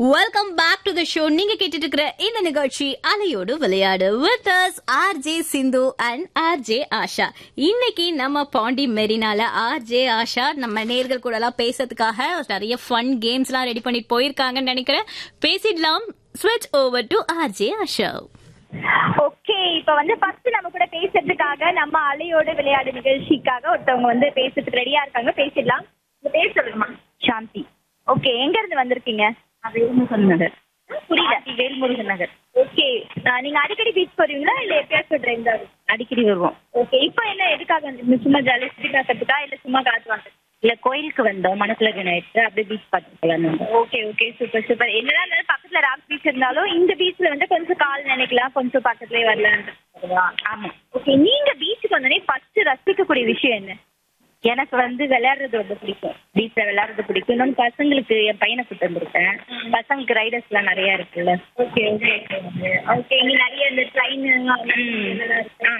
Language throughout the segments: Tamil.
Welcome back to the show நீங்க கேட்டுட்டு இருக்கிற இந்த நிகழ்ச்சி அலையோடு விளையாடு with us R J Sindhu and R J Asha இன்னைக்கு நம்ம பாண்டி மெரினால ஆர் ஜே ஆஷா நம்ம நேர்கள் கூட எல்லாம் பேசுறதுக்காக நிறைய ஃபன் கேம்ஸ் எல்லாம் ரெடி பண்ணிட்டு போயிருக்காங்கன்னு நினைக்கிறேன் பேசிடலாம் ஸ்விட்ச் over to R J Asha okay இப்ப வந்து ஃபர்ஸ்ட் நம்ம கூட பேசுறதுக்காக நம்ம அலையோடு விளையாடு நிகழ்ச்சிக்காக ஒருத்தவங்க வந்து பேசுறதுக்கு ரெடியா இருக்காங்க பேசிடலாம் உங்க பேர் சொல்லுங்கம்மா சாந்தி ஓகே எங்க இருந்து வந்திருக்கீங்க வேல்முருகன் நகர் புரியல வேல்முருகன் நகர் ஓகே நீங்க அடிக்கடி பீச் போறீங்களா இல்ல எப்பயாச்சும் ட்ரெயின் தான் அடிக்கடி வருவோம் ஓகே இப்போ என்ன எதுக்காக வந்தீங்க சும்மா ஜாலி சுத்தி பார்க்கறதுக்கா இல்ல சும்மா காத்து வாங்க இல்ல கோயிலுக்கு வந்தோம் மனசுல விநாயகர் அப்படியே பீச் பார்த்துட்டு போலாம்னு வந்தோம் ஓகே ஓகே சூப்பர் சூப்பர் என்னதான் இருந்தாலும் பக்கத்துல ராக் பீச் இருந்தாலும் இந்த பீச்ல வந்து கொஞ்சம் கால் நினைக்கலாம் கொஞ்சம் பக்கத்துலயே வரலான்னு ஆமா ஓகே நீங்க பீச்சுக்கு வந்தோடனே ஃபர்ஸ்ட் ரசிக்கக்கூடிய விஷயம் என்ன எனக்கு வந்து விளையாடுறது ரொம்ப பிடிக்கும் பீச்ல விளையாடுறது பிடிக்கும் இன்னொன்று பசங்களுக்கு என் பையனை கூட்டு வந்திருக்கேன் பசங்களுக்கு ரைடர்ஸ் எல்லாம் நிறைய இருக்குல்ல ஓகே ஓகே ஓகே இங்க நிறைய இந்த ட்ரெயின் ஆ.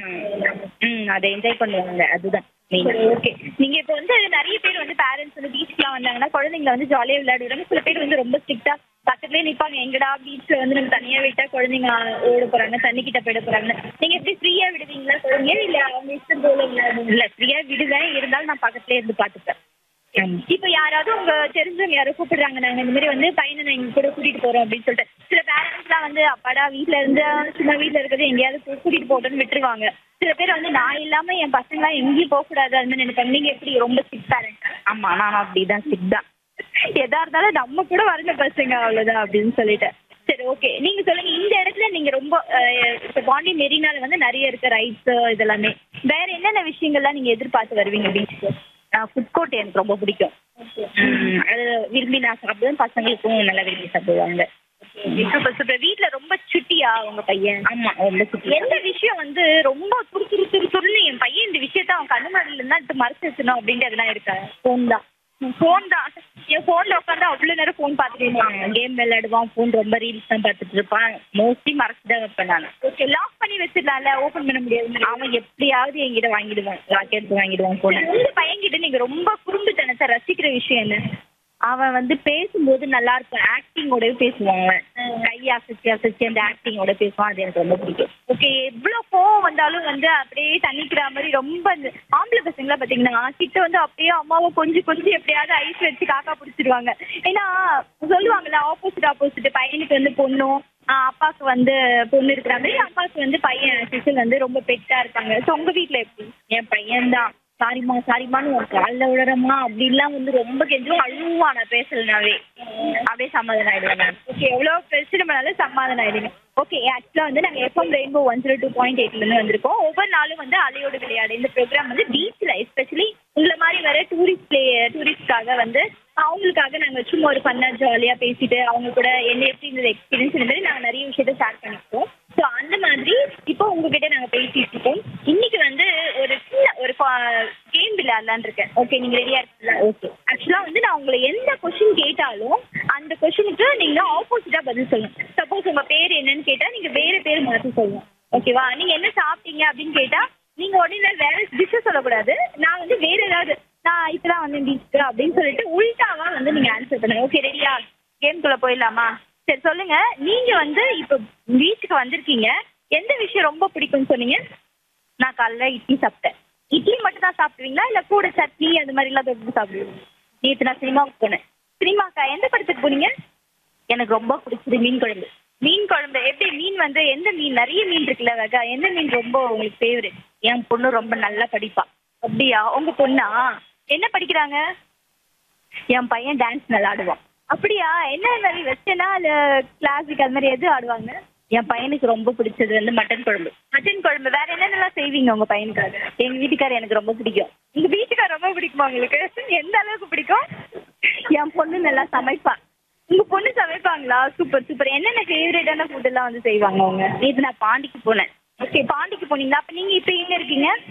ம் அதை என்ஜாய் பண்ணுவாங்க அதுதான் main. ஓகே நீங்க இப்போ வந்து நிறைய பேர் வந்து பேரண்ட்ஸ் வந்து பீச்க்குலாம் வந்தாங்கன்னா குழந்தைங்களை வந்து ஜாலியா விளையாடுவாங்க சில பேர் வந்து ரொம்ப ஸ்ட்ரிக்டா பக்கத்துலயே நிப்பாங்க எங்கடா பீச் வந்து நம்ம தனியா விட்டா குழந்தைங்க ஓட போறாங்க தண்ணி கிட்ட போயிட போறாங்க நீங்க எப்படி ஃப்ரீயா விடுவீங்களா குழந்தைங்க இல்ல அவங்க இஷ்டம் போல விளையாடுவீங்களா இல்ல ஃப்ரீயா விடுவேன் இருந்தாலும் நான் பக்கத்துலயே இருந்து பார்த்துப்பேன் ஆமா. இப்போ யாராவது உங்க தெரிஞ்சவங்க யாரோ கூப்பிடுறாங்க நாங்க இந்த மாதிரி வந்து பையனை நான் எங்க கூட கூட்டிட்டு போறோம் அப்படின்னு சொல்லிட்டு சில பேரண்ட்ஸ்லாம் வந்து அப்பாடா வீட்ல இருந்து சும்மா வீட்ல இருக்கிறது எங்கேயாவது கூ- கூட்டிட்டு போட்டோன்னு விட்டுருவாங்க சில பேர் வந்து நான் இல்லாம என் பசங்களாம் எங்கேயும் போக கூடாது அந்த மாதிரி நினைப்பாங்க நீங்க எப்படி ரொம்ப ஸ்ட்ரிக்ட் பேரண்ட் ஆமா நானும் அப்படிதான் சிக் தான் எதா இருந்தாலும் நம்ம கூட வரணும் பசங்க அவ்வளவுதான் அப்படின்னு சொல்லிட்டு சரி ஓகே நீங்க சொல்லுங்க இந்த இடத்துல நீங்க ரொம்ப அஹ், இப்ப பாண்டி மெரினால வந்து நிறைய இருக்க ரைட்ஸ் இதெல்லாமே வேற என்னென்ன விஷயங்கள்லாம் நீங்க எதிர்பார்த்து வருவீங்க பீச்சுக்கு ஃபுட் கோர்ட் எனக்கு ரொம்ப பிடிக்கும் ம், அது விரும்பி நான் சாப்பிடுவேன் பசங்களுக்கும் நல்லா விரும்பி சாப்பிடுவாங்க சூப்பர் சூப்பர் வீட்ல ரொம்ப சுட்டியா உங்க பையன் ஆமா ரொம்ப சுத்தி எந்த விஷயம் வந்து ரொம்ப துரு துரு துரு துருன்னு என் பையன் இந்த விஷயத்த அவன் கண்ணு முன்னாடில இருந்தா எடுத்து மறைச்சு வச்சிடணும் அப்படின்ட்டு அதெல்லாம் இருக்கா ஃபோன் தான் ஃபோன் தான் என் ஃபோன்ல உட்காந்து அவ்வளவு நேரம் ஃபோன் பார்த்துட்டு இருப்பான் கேம் விளையாடுவான் ஃபோன் ரொம்ப ரீல்ஸ் தான் பார்த்துட்டு இருப்பான் மோஸ்ட்லி மறைச்சு தான் வைப்பேன் நான் ஓகே லாக் பண்ணி வச்சிடலாம்ல ஓபன் பண்ண முடியாது அவன் எப்படியாவது என்கிட்ட வாங்கிடுவான் லாக் எடுத்து வாங்கிடுவான் போன உங்க பையன் கிட்ட நீங்க ரொம்ப குறும்புத்தனத்தை ரசிக்கிற விஷயம் என்ன அவன் வந்து பேசும்போது நல்லா இருக்கும் ஆக்டிங்கோடவே பேசுவான் அவன் கை அசைச்சு அசைச்சு அந்த ஆக்டிங்கோட பேசுவான் அது எனக்கு ரொம்ப பிடிக்கும் ஓகே எவ்வளவு கோவம் வந்தாலும் வந்து அப்படியே தண்ணிக்கிற மாதிரி ரொம்ப இந்த ஆம்பளை பசங்களா பாத்தீங்கன்னா கிட்ட வந்து அப்படியே அம்மாவை கொஞ்சம் கொஞ்சம் எப்படியாவது ஐஸ் வச்சு காக்கா பிடிச்சிருவாங்க ஏன்னா சொல்லுவாங்கல்ல ஆப்போசிட் ஆப்போசிட் பையனுக்கு வந்து பொண்ணும் ஆஹ் அப்பாவுக்கு வந்து பொண்ணு இருக்கிற மாதிரி அப்பாவுக்கு வந்து பையன் சிசில் வந்து ரொம்ப பெட்டா இருப்பாங்க ஸோ உங்க வீட்ல எப்படி என் பையன் தான் சாரிம்மா சாரிம்மான்னு ஒரு காலில் விழுறமா அப்படிலாம் வந்து ரொம்ப கெஞ்சும் அழுவான் நான் பேசலனாவே அப்படியே சமாதானம் ஆயிடுவேன் நான் ஓகே எவ்வளோ பிரச்சனை பண்ணாலும் சமாதானம் ஆயிடுங்க ஓகே ஆக்சுவலாக வந்து நாங்கள் FM rainbow one zero two point எயிட்லேருந்து வந்திருக்கோம் ஒவ்வொரு நாளும் வந்து அலையோடு விளையாடு இந்த ப்ரோக்ராம் வந்து பீச்சில் எஸ்பெஷலி உங்களை மாதிரி வர டூரிஸ்ட் பிளே டூரிஸ்ட்காக வந்து அவங்களுக்காக நாங்கள் சும்மா ஒரு ஃபன்னாக ஜாலியாக பேசிட்டு அவங்க கூட என்ன எப்படி இருந்தது எக்ஸ்பீரியன்ஸ் இந்த மாதிரி நாங்கள் நிறைய விஷயத்த ஷேர் பண்ணிப்போம் ஸோ அந்த மாதிரி இப்போ உங்ககிட்ட நாங்கள் பேசிட்டு இருக்கோம் இன்னைக்கு வந்து ஒரு சின்ன ஒரு கேம் விளையாடலான்னு இருக்கேன் ஓகே நீங்கள் ரெடியாக இருக்கீங்களா ஓகே ஆக்சுவலாக வந்து நான் உங்களை எந்த கொஷின் கேட்டாலும் அந்த கொஷினுக்கு நீங்கள் ஆப்போசிட்டாக பதில் சொல்லணும் சப்போஸ் உங்கள் பேர் என்னன்னு கேட்டால் நீங்கள் வேறு பேர் மாற்றி சொல்லணும் ஓகேவா நீங்கள் என்ன சாப்பிட்டீங்க அப்படின்னு கேட்டால் நீங்கள் உடனே வேற டிஷ்ஷை சொல்லக்கூடாது நான் வந்து வேற ஏதாவது நான் இப்பதான் வந்து பீச்சுக்கு அப்படின்னு சொல்லிட்டு உள்டாவா வந்து நீங்க ஆன்சர் பண்ணுங்க ஓகே ரெடியா கேம்குள்ள போயிடலாமா சரி சொல்லுங்க நீங்க வந்து இப்போ பீச்சுக்கு வந்திருக்கீங்க எந்த விஷயம் ரொம்ப பிடிக்கும்னு சொன்னீங்க நான் காலைல இட்லி சாப்பிட்டேன் இட்லி மட்டும் தான் சாப்பிடுவீங்களா இல்ல கூட சட்னி அந்த மாதிரி எல்லாம் தொட்டு சாப்பிடுவீங்க நேற்று நான் சினிமாவுக்கு போனேன் சினிமாக்கா எந்த படத்துக்கு போனீங்க எனக்கு ரொம்ப பிடிச்சது மீன் குழம்பு மீன் குழம்பு எப்படி மீன் வந்து எந்த மீன் நிறைய மீன் இருக்குல்ல வகை எந்த மீன் ரொம்ப உங்களுக்கு ஃபேவரட் என் பொண்ணு ரொம்ப நல்லா படிப்பா அப்படியா உங்க பொண்ணா என்ன படிக்கிறாங்க என் பையன் டான்ஸ் நல்லா ஆடுவான் அப்படியா என்ன மாதிரி வெஸ்டர்னா இல்ல கிளாசிக் அது மாதிரி எது ஆடுவாங்க என் பையனுக்கு ரொம்ப பிடிச்சது வந்து மட்டன் குழம்பு மட்டன் குழம்பு வேற என்னென்னலாம் செய்வீங்க உங்க பையனுக்காக எங்க வீட்டுக்காரர் எனக்கு ரொம்ப பிடிக்கும் உங்க வீட்டுக்கார ரொம்ப பிடிக்குமா உங்களுக்கு எந்த அளவுக்கு பிடிக்கும் என் பொண்ணு நல்லா சமைப்பா உங்க பொண்ணு சமைப்பாங்களா சூப்பர் சூப்பர் என்னென்ன ஃபேவரட்டான ஃபுட் எல்லாம் வந்து செய்வாங்க அவங்க நேற்று நான் பாண்டிக்கு போனேன் ஓகே பாண்டிக்கு போனீங்களா அப்ப நீங்க இப்ப எங்க இருக்கீங்க